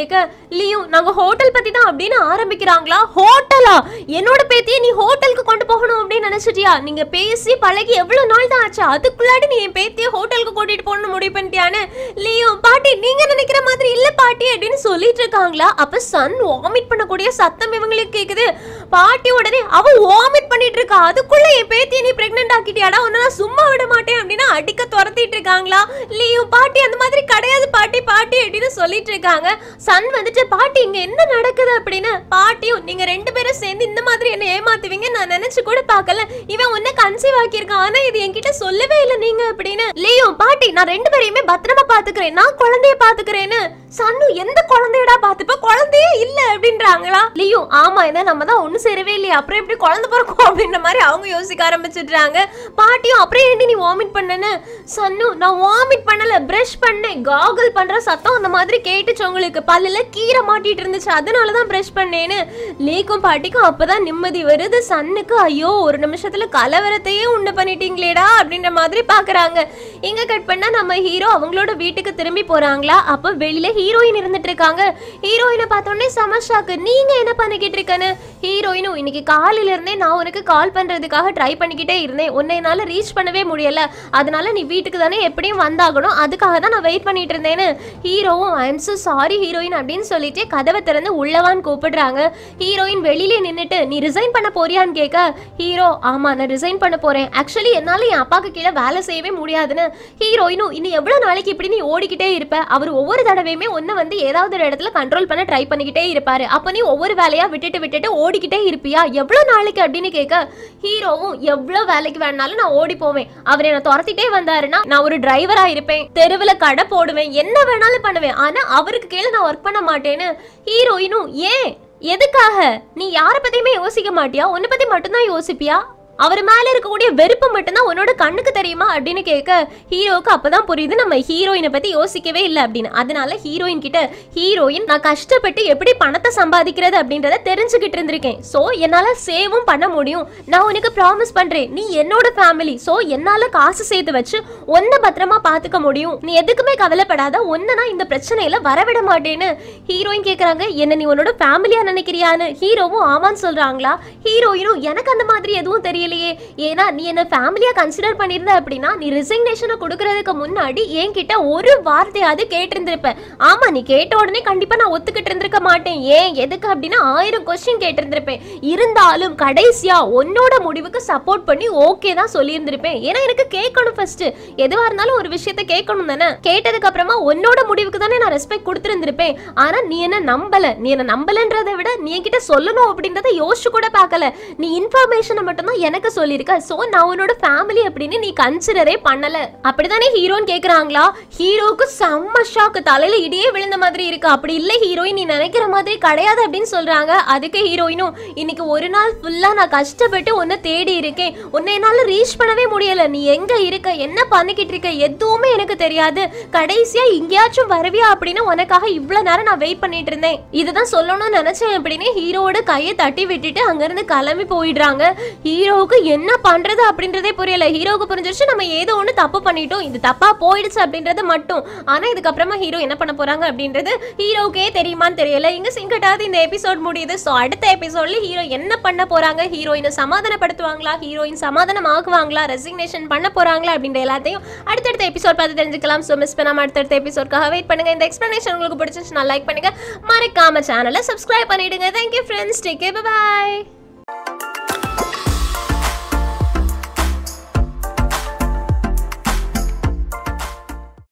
லியோ நாங்க ஹோட்டல் பத்தி தான் அப்படின்னு ஆரம்பிக்கிறாங்களா ஹோட்டலா என்னோட பேத்தியை நீ ஹோட்டலுக்கு கொண்டு போகணும் அப்படின்னு நினைச்சிட்டியா நீங்க பேசி பழகி எவ்வளவு நாள் தான் ஆச்சு அதுக்குள்ளாடி நீ என் பேத்தியை ஹோட்டலுக்கு கூட்டிட்டு போகணும்னு முடிவு பண்ணிட்டியான்னு லியோ பாட்டி நீங்க நினைக்கிற மாதிரி இல்ல பாட்டி அப்படின்னு சொல்லிட்டு இருக்காங்களா அப்ப சன் வாமிட் பண்ணக்கூடிய சத்தம் இவங்களுக்கு கேக்குது பாட்டி உடனே அவ வாமிட் பண்ணிட்டு இருக்கா அதுக்குள்ள என் பேத்தியை நீ பிரெக்னென்ட் ஆக்கிட்டியாடா உன்னை நான் சும்மா விட மாட்டேன் அப்படின்னு அடிக்க துரத்திட்டு இருக்காங்களா லியோ பாட்டி அந்த மாதிரி கிடையாது பாட்டி பாட்டி அப்படின்னு சொல்லிட்டு இருக்காங்க சன் வந்துட்டு பாட்டி இங்க என்ன நடக்குது அப்படின்னு பாட்டியும் நீங்க ரெண்டு பேரும் சேர்ந்து இந்த மாதிரி என்ன ஏமாத்துவீங்க நான் நினைச்சு கூட பார்க்கல இவன் உன்ன கன்சீவ் ஆக்கியிருக்கான் ஆனா இது என்கிட்ட சொல்லவே இல்லை நீங்க அப்படின்னு லியோ பாட்டி நான் ரெண்டு பேரையுமே பத்திரமா பாத்துக்கிறேன் நான் குழந்தைய பாத்துக்கிறேன்னு சன்னு எந்த குழந்தையடா பாத்துப்ப குழந்தையே இல்ல அப்படின்றாங்களா லியோ ஆமா என்ன நம்ம தான் ஒண்ணு சேரவே இல்லையா அப்புறம் எப்படி குழந்தை பிறக்கும் அப்படின்ற மாதிரி அவங்க யோசிக்க ஆரம்பிச்சிடுறாங்க பாட்டியும் அப்புறம் ஏண்டி நீ வாமிட் பண்ணனு சன்னு நான் வாமிட் பண்ணல பிரஷ் பண்ணேன் காகல் பண்ற சத்தம் அந்த மாதிரி கேட்டுச்சு உங்களுக்கு பல்லுல கீரை மாட்டிட்டு இருந்துச்சு அதனால தான் பிரஷ் பண்ணேன்னு லேக்கும் பாட்டிக்கும் அப்பதான் நிம்மதி வருது சன்னுக்கு ஐயோ ஒரு நிமிஷத்துல கலவரத்தையே உண்டு பண்ணிட்டீங்களேடா அப்படின்ற மாதிரி பாக்குறாங்க இங்க கட் பண்ணா நம்ம ஹீரோ அவங்களோட வீட்டுக்கு திரும்பி போறாங்களா அப்ப வெளியில ஹீரோயின் இருந்துட்டு இருக்காங்க ஹீரோயினை பார்த்தோன்னே செம ஷாக்கு நீங்க என்ன பண்ணிக்கிட்டு இருக்கன்னு ஹீரோயினும் இன்னைக்கு காலையில இருந்தே நான் உனக்கு கால் பண்றதுக்காக ட்ரை பண்ணிக்கிட்டே இருந்தேன் உன்னை என்னால ரீச் பண்ணவே முடியல அதனால நீ வீட்டுக்கு தானே எப்படியும் வந்தாகணும் அதுக்காக தான் நான் வெயிட் பண்ணிட்டு இருந்தேன்னு ஹீரோவும் I am so sorry heroine அப்படின்னு சொல்லிட்டு கதவை திறந்து உள்ளவான்னு கூப்பிடுறாங்க ஹீரோயின் வெளியில நின்னுட்டு நீ ரிசைன் பண்ண போறியான்னு கேட்க ஹீரோ ஆமா நான் ரிசைன் பண்ண போறேன் ஆக்சுவலி என்னால என் அப்பாக்கு கீழே வேலை செய்யவே முடியாதுன்னு ஹீரோயினும் இன்னும் எவ்வளவு நாளைக்கு இப்படி நீ ஓடிக்கிட்டே இருப்ப அவர் ஒவ்வொரு தடவையுமே ஒன்ன வந்து ஏதாவது ஒரு இடத்துல கண்ட்ரோல் பண்ண ட்ரை பண்ணிக்கிட்டே இருப்பாரு அப்ப நீ ஒவ்வொரு வேலையா விட்டுட்டு விட்டுட்டு ஓடிக்கிட்டே இருப்பியா எவ்வளவு நாளைக்கு அப்படின்னு கேட்க ஹீரோவும் எவ்வளவு வேலைக்கு வேணாலும் நான் ஓடி போவேன் அவர் என்ன துரத்திட்டே வந்தாருன்னா நான் ஒரு டிரைவரா இருப்பேன் தெருவுல கடை போடுவேன் என்ன வேணாலும் பண்ணுவேன் ஆனா அவருக்கு கீழே நான் ஒர்க் பண்ண மாட்டேன்னு ஹீரோயினும் ஏன் எதுக்காக நீ யார பத்தியுமே யோசிக்க மாட்டியா உன்னை பத்தி மட்டும்தான் யோசிப்பியா அவர் மேல இருக்கக்கூடிய வெறுப்பு மட்டும்தான் உன்னோட கண்ணுக்கு தெரியுமா அப்படின்னு கேட்க ஹீரோவுக்கு அப்பதான் புரியுது நம்ம ஹீரோயினை பத்தி யோசிக்கவே இல்லை அப்படின்னு அதனால ஹீரோயின் கிட்ட ஹீரோயின் நான் கஷ்டப்பட்டு எப்படி பணத்தை சம்பாதிக்கிறது அப்படின்றத தெரிஞ்சுக்கிட்டு இருந்திருக்கேன் சோ என்னால சேவும் பண்ண முடியும் நான் உனக்கு ப்ராமிஸ் பண்றேன் நீ என்னோட ஃபேமிலி சோ என்னால காசு சேர்த்து வச்சு ஒன்ன பத்திரமா பாத்துக்க முடியும் நீ எதுக்குமே கவலைப்படாத ஒன்ன நான் இந்த பிரச்சனையில வரவிட மாட்டேன்னு ஹீரோயின் கேக்குறாங்க என்ன நீ உன்னோட ஃபேமிலியா நினைக்கிறியான்னு ஹீரோவும் ஆமான்னு சொல்றாங்களா ஹீரோயினும் எனக்கு அந்த மாதிரி எதுவும் தெரியலையே ஏன்னா நீ என்ன ஃபேமிலியா கன்சிடர் பண்ணியிருந்த அப்படின்னா நீ ரிசைக்னேஷனை கொடுக்கறதுக்கு முன்னாடி என்கிட்ட ஒரு வார்த்தையாவது கேட்டிருந்திருப்ப ஆமா நீ கேட்ட உடனே கண்டிப்பா நான் ஒத்துக்கிட்டு இருந்திருக்க மாட்டேன் ஏன் எதுக்கு அப்படின்னா ஆயிரம் கொஸ்டின் கேட்டிருந்திருப்பேன் இருந்தாலும் கடைசியா உன்னோட முடிவுக்கு சப்போர்ட் பண்ணி ஓகே தான் சொல்லியிருந்திருப்பேன் ஏன்னா எனக்கு கேட்கணும் ஃபர்ஸ்ட் எதுவா இருந்தாலும் ஒரு விஷயத்த கேட்கணும் தானே கேட்டதுக்கு அப்புறமா உன்னோட முடிவுக்கு தானே நான் ரெஸ்பெக்ட் கொடுத்துருந்திருப்பேன் ஆனா நீ என்ன நம்பல நீ என்ன நம்பலன்றதை விட நீ என்கிட்ட சொல்லணும் அப்படின்றத யோசிச்சு கூட பார்க்கல நீ இன்ஃபர்மேஷனை மட்டும்தான் எனக்கு சொல்லியிருக்க சோ நான் உன்னோட ஃபேமிலி அப்படின்னு நீ கன்சிடரே பண்ணல அப்படிதானே ஹீரோன்னு கேக்குறாங்களா ஹீரோக்கு செம்ம ஷாக்கு தலையில இடியே விழுந்த மாதிரி இருக்கு அப்படி இல்ல ஹீரோயின் நீ நினைக்கிற மாதிரி கிடையாது அப்படின்னு சொல்றாங்க அதுக்கு ஹீரோயினும் இன்னைக்கு ஒரு நாள் ஃபுல்லா நான் கஷ்டப்பட்டு உன்னை தேடி இருக்கேன் உன்னை என்னால ரீச் பண்ணவே முடியல நீ எங்க இருக்க என்ன பண்ணிக்கிட்டு இருக்க எதுவுமே எனக்கு தெரியாது கடைசியா எங்கேயாச்சும் வருவியா அப்படின்னு உனக்காக இவ்வளவு நேரம் நான் வெயிட் பண்ணிட்டு இருந்தேன் இதுதான் சொல்லணும்னு நினைச்சேன் அப்படின்னு ஹீரோவோட கையை தட்டி விட்டுட்டு அங்கிருந்து கிளம்பி போயிடுறாங்க ஹீரோவுக்கு என்ன பண்றது அப்படின்றதே புரியல ஹீரோவுக்கு புரிஞ்சிருச்சு நம்ம ஏதோ ஒண்ணு தப்பு பண்ணிட்டோம் இது தப்பா போயிடுச்சு அப்படின்றது மட்டும் ஆனா இதுக்கப்புறமா ஹீரோ என்ன பண்ண போறாங்க அப்படின்றது ஹீரோவுக்கே தெரியுமான்னு தெரியல இங்க சிங்கட்டாவது இந்த எபிசோட் முடியுது ஸோ அடுத்த எபிசோட்ல ஹீரோ என்ன பண்ண போறாங்க ஹீரோயினை சமாதானப்படுத்துவாங்களா ஹீரோயின் சமாதானம் ஆகுவாங்களா ரெசிக்னேஷன் பண்ண போறாங்களா அப்படின்ற எல்லாத்தையும் அடுத்தடுத்த எபிசோட் பார்த்து தெரிஞ்சுக்கலாம் ஸோ மிஸ் பண்ணாம அடுத்தடுத்த எபிசோட்காக வெயிட் பண்ணுங்க இந்த எக்ஸ்பிளனேஷன் உங்களுக்கு பிடிச்சிருந்துச்சுன்னா லைக் பண்ணுங்க மறக்காம சேனலை சப்ஸ்கிரைப் பண்ணிடுங்க தேங்க்யூ ஃப்ரெண்ட்ஸ் டேக் பாய்